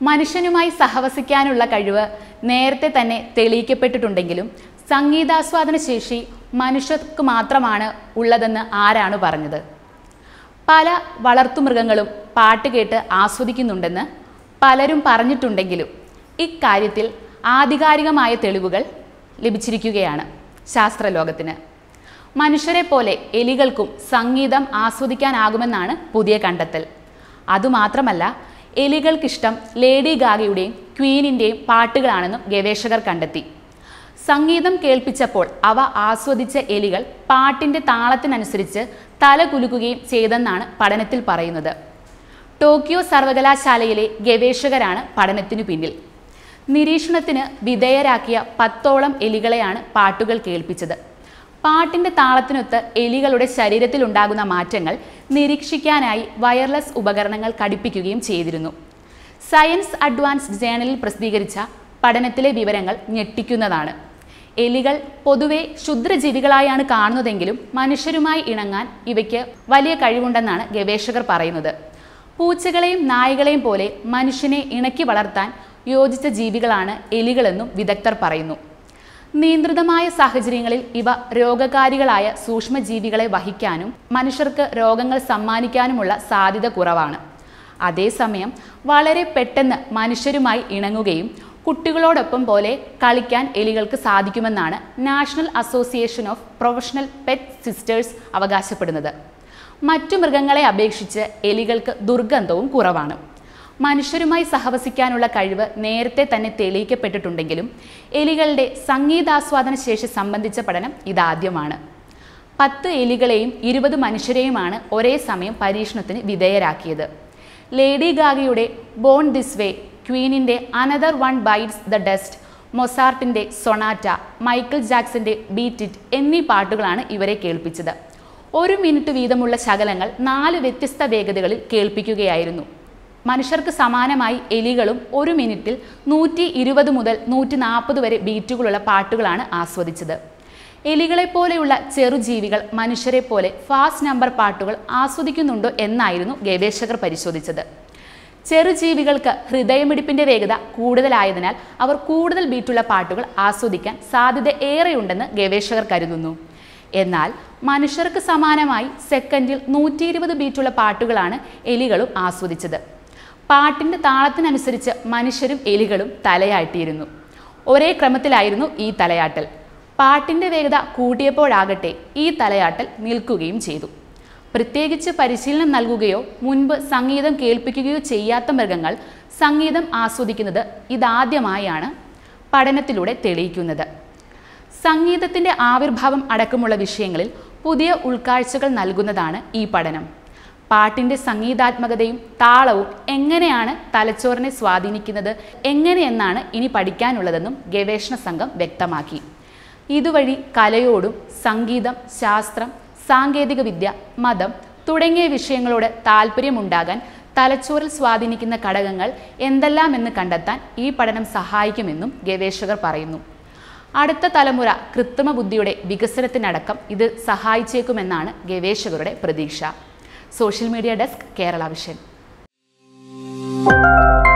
മനുഷ്യനുമായി സഹവസിക്കാനുള്ള കഴിവ് നേരത്തെ തന്നെ തെളിയിക്കപ്പെട്ടിട്ടുണ്ടെങ്കിലും സംഗീതാസ്വാദന ശേഷി മനുഷ്യർക്ക് മാത്രമാണ് ഉള്ളതെന്ന് ആരാണ് പറഞ്ഞത് പല വളർത്തുമൃഗങ്ങളും പാട്ട് കേട്ട് ആസ്വദിക്കുന്നുണ്ടെന്ന് പലരും പറഞ്ഞിട്ടുണ്ടെങ്കിലും ഇക്കാര്യത്തിൽ ആധികാരികമായ തെളിവുകൾ ലഭിച്ചിരിക്കുകയാണ് ശാസ്ത്രലോകത്തിന് മനുഷ്യരെ പോലെ എലികൾക്കും സംഗീതം ആസ്വദിക്കാനാകുമെന്നാണ് പുതിയ കണ്ടെത്തൽ അതുമാത്രമല്ല എലികൾക്കിഷ്ടം ലേഡി ഗാഗയുടെയും ക്വീനിൻ്റെയും പാട്ടുകളാണെന്നും ഗവേഷകർ കണ്ടെത്തി സംഗീതം കേൾപ്പിച്ചപ്പോൾ അവ ആസ്വദിച്ച എലികൾ പാട്ടിൻ്റെ താളത്തിനനുസരിച്ച് തല കുലുക്കുകയും ചെയ്തെന്നാണ് പഠനത്തിൽ പറയുന്നത് ടോക്കിയോ സർവകലാശാലയിലെ ഗവേഷകരാണ് പഠനത്തിനു പിന്നിൽ നിരീക്ഷണത്തിന് വിധേയരാക്കിയ പത്തോളം എലികളെയാണ് പാട്ടുകൾ കേൾപ്പിച്ചത് പാട്ടിൻ്റെ താളത്തിനൊത്ത് എലികളുടെ ശരീരത്തിലുണ്ടാകുന്ന മാറ്റങ്ങൾ നിരീക്ഷിക്കാനായി വയർലെസ് ഉപകരണങ്ങൾ ഘടിപ്പിക്കുകയും ചെയ്തിരുന്നു സയൻസ് അഡ്വാൻസ്ഡ് ജേണലിൽ പ്രസിദ്ധീകരിച്ച പഠനത്തിലെ വിവരങ്ങൾ ഞെട്ടിക്കുന്നതാണ് എലികൾ പൊതുവെ ക്ഷുദ്രജീവികളായാണ് കാണുന്നതെങ്കിലും മനുഷ്യരുമായി ഇണങ്ങാൻ ഇവയ്ക്ക് വലിയ കഴിവുണ്ടെന്നാണ് ഗവേഷകർ പറയുന്നത് പൂച്ചകളെയും നായകളെയും പോലെ മനുഷ്യനെ ഇണക്കി വളർത്താൻ യോജിച്ച ജീവികളാണ് എലികളെന്നും വിദഗ്ധർ പറയുന്നു നിയന്ത്രിതമായ സാഹചര്യങ്ങളിൽ ഇവ രോഗകാരികളായ സൂക്ഷ്മജീവികളെ വഹിക്കാനും മനുഷ്യർക്ക് രോഗങ്ങൾ സമ്മാനിക്കാനുമുള്ള സാധ്യത കുറവാണ് അതേസമയം വളരെ പെട്ടെന്ന് മനുഷ്യരുമായി ഇണങ്ങുകയും കുട്ടികളോടൊപ്പം പോലെ കളിക്കാൻ എലികൾക്ക് സാധിക്കുമെന്നാണ് national association of professional pet sitters അവകാശപ്പെടുന്നത് മറ്റു മൃഗങ്ങളെ അപേക്ഷിച്ച് എലികൾക്ക് ദുർഗന്ധവും കുറവാണ് മനുഷ്യരുമായി സഹവസിക്കാനുള്ള കഴിവ് നേരത്തെ തന്നെ തെളിയിക്കപ്പെട്ടിട്ടുണ്ടെങ്കിലും എലികളുടെ സംഗീതാസ്വാദന ശേഷി സംബന്ധിച്ച പഠനം ഇതാദ്യമാണ് പത്ത് എലികളെയും ഇരുപത് മനുഷ്യരെയുമാണ് ഒരേ സമയം പരീക്ഷണത്തിന് വിധേയരാക്കിയത് ലേഡി ഗാഗയുടെ ബോൺ ദിസ് വേ ക്വീനിൻ്റെ another one bites the dust മൊസാർട്ടിൻ്റെ സൊണാറ്റ മൈക്കിൾ ജാക്സന്റെ ബീറ്റ് ഇറ്റ് എന്നീ പാട്ടുകളാണ് ഇവരെ കേൾപ്പിച്ചത് ഒരു മിനിറ്റ് വീതമുള്ള ശകലങ്ങൾ നാല് വ്യത്യസ്ത വേഗതകളിൽ കേൾപ്പിക്കുകയായിരുന്നു മനുഷ്യർക്ക് സമാനമായി എലികളും ഒരു മിനിറ്റിൽ നൂറ്റി ഇരുപത് മുതൽ നൂറ്റി നാൽപ്പത് വരെ ബീറ്റുകളുള്ള പാട്ടുകളാണ് ആസ്വദിച്ചത് എലികളെപ്പോലെയുള്ള ചെറുജീവികൾ മനുഷ്യരെ പോലെ ഫാസ്റ്റ് നമ്പർ പാട്ടുകൾ ആസ്വദിക്കുന്നുണ്ടോ എന്നായിരുന്നു ഗവേഷകർ പരിശോധിച്ചത് ചെറുജീവികൾക്ക് ഹൃദയമിടിപ്പിന്റെ വേഗത കൂടുതലായതിനാൽ അവർ കൂടുതൽ ബീറ്റുള്ള പാട്ടുകൾ ആസ്വദിക്കാൻ സാധ്യത ഏറെയുണ്ടെന്ന് ഗവേഷകർ കരുതുന്നു എന്നാൽ മനുഷ്യർക്ക് സമാനമായി സെക്കൻഡിൽ നൂറ്റി ഇരുപത് ബീറ്റുള്ള പാട്ടുകളാണ് എലികളും ആസ്വദിച്ചത് പാട്ടിൻ്റെ താളത്തിനനുസരിച്ച് മനുഷ്യരും എലികളും തലയാട്ടിയിരുന്നു ഒരേ ക്രമത്തിലായിരുന്നു ഈ തലയാട്ടൽ പാട്ടിൻ്റെ വേഗത കൂട്ടിയപ്പോഴാകട്ടെ ഈ തലയാട്ടൽ നിൽക്കുകയും ചെയ്തു പ്രത്യേകിച്ച് പരിശീലനം നൽകുകയോ മുൻപ് സംഗീതം കേൾപ്പിക്കുകയോ ചെയ്യാത്ത മൃഗങ്ങൾ സംഗീതം ആസ്വദിക്കുന്നത് ഇതാദ്യമായാണ് പഠനത്തിലൂടെ തെളിയിക്കുന്നത് സംഗീതത്തിൻ്റെ ആവിർഭാവം അടക്കമുള്ള വിഷയങ്ങളിൽ പുതിയ ഉൾക്കാഴ്ചകൾ നൽകുന്നതാണ് ഈ പഠനം പാട്ടിൻ്റെ സംഗീതാത്മകതയും താളവും എങ്ങനെയാണ് തലച്ചോറിനെ സ്വാധീനിക്കുന്നത് എങ്ങനെയെന്നാണ് ഇനി പഠിക്കാനുള്ളതെന്നും ഗവേഷണ സംഘം വ്യക്തമാക്കി ഇതുവഴി കലയോടും സംഗീതം ശാസ്ത്രം സാങ്കേതികവിദ്യ മതം തുടങ്ങിയ വിഷയങ്ങളോട് താല്പര്യമുണ്ടാകാൻ തലച്ചോറിൽ സ്വാധീനിക്കുന്ന ഘടകങ്ങൾ എന്തെല്ലാമെന്ന് കണ്ടെത്താൻ ഈ പഠനം സഹായിക്കുമെന്നും ഗവേഷകർ പറയുന്നു അടുത്ത തലമുറ കൃത്രിമ ബുദ്ധിയുടെ വികസനത്തിനടക്കം ഇത് സഹായിച്ചേക്കുമെന്നാണ് ഗവേഷകരുടെ പ്രതീക്ഷ social media desk Kerala vision